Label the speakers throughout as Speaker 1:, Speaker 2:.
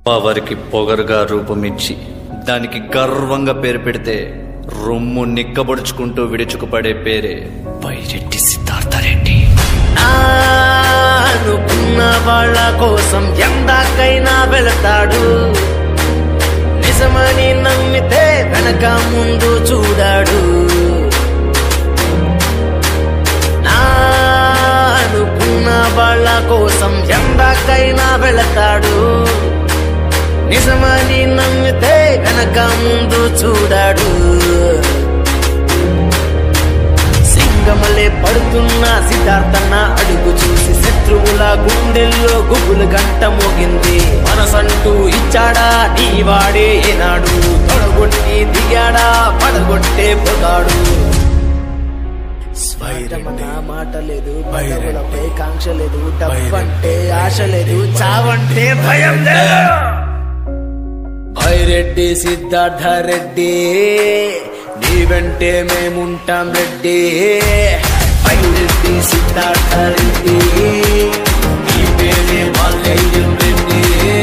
Speaker 1: వారికి పొగరుగా రూపమిచ్చి దానికి గర్వంగా పేరు పెడితే రొమ్ము నిక్కబొడుచుకుంటూ విడుచుకుపడే పేరే పైరెడ్డి సిద్ధార్థరెడ్డి
Speaker 2: నా అనుకున్న వాళ్ళ కోసం ఎందాకైనా వెళతాడు నిజమని నమ్మితే వెనక ముందు చూడాడు నా అనుకున్న వాళ్ళ కోసం ఎందాకైనా వెళతాడు నిజమని నమ్మితే వెనక ముందు చూడాడు సింగమలే పడుతున్న సిద్ధార్థన్న అడుగు చూసి శత్రువుల గుండెల్లో గుబులు గంట మోగింది మనసంటూ ఇచ్చాడా నీ వాడే ఏనాడు తొడగొట్టి దిగాడా పడగొట్టే పొగాడు స్వైరమన మాట లేదు పదవులపై కాంక్ష లేదు డబ్బంటే ఆశ లేదు చావంటే భయం లేదు భైరెడ్డి సిద్ధార్థ రెడ్డి నీ వెంటే మేముంటాం రెడ్డి భైరెడ్డి సిద్ధార్థ రెడ్డి నీ పేరే మల్లయ్యం రెడ్డి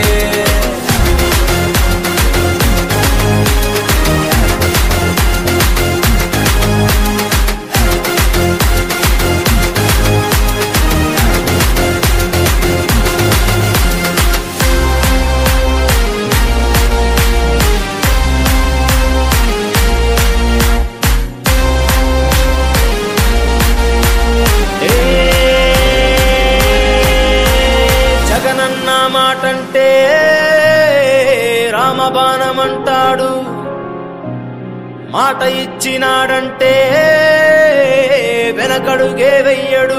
Speaker 2: ఏ జగనన్న మాటంటే రామబాణమంటాడు మాట ఇచ్చినాడంటే వెనకడుగే వెయ్యడు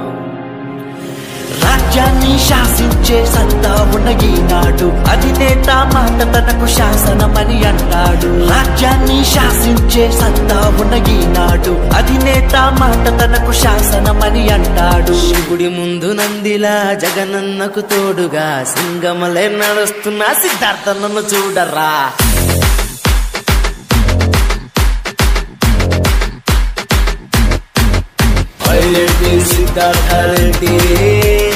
Speaker 3: రాజ్యాన్ని శాసించే సత్తా ఉన్న ఈనాడు అధినేత మాట తనకు శాసనమని అంటాడు రాజ్యాన్ని శాసించే సత్తా ఉన్న ఈనాడు అధినేత మాట తనకు శాసనమని అంటాడు
Speaker 2: శివుడి ముందు నందిలా జగనన్నకు తోడుగా సింగమలే నడుస్తున్న సిద్ధార్థన్నను చూడరా రెడ్డి సిద్ధార్థ రెడ్డి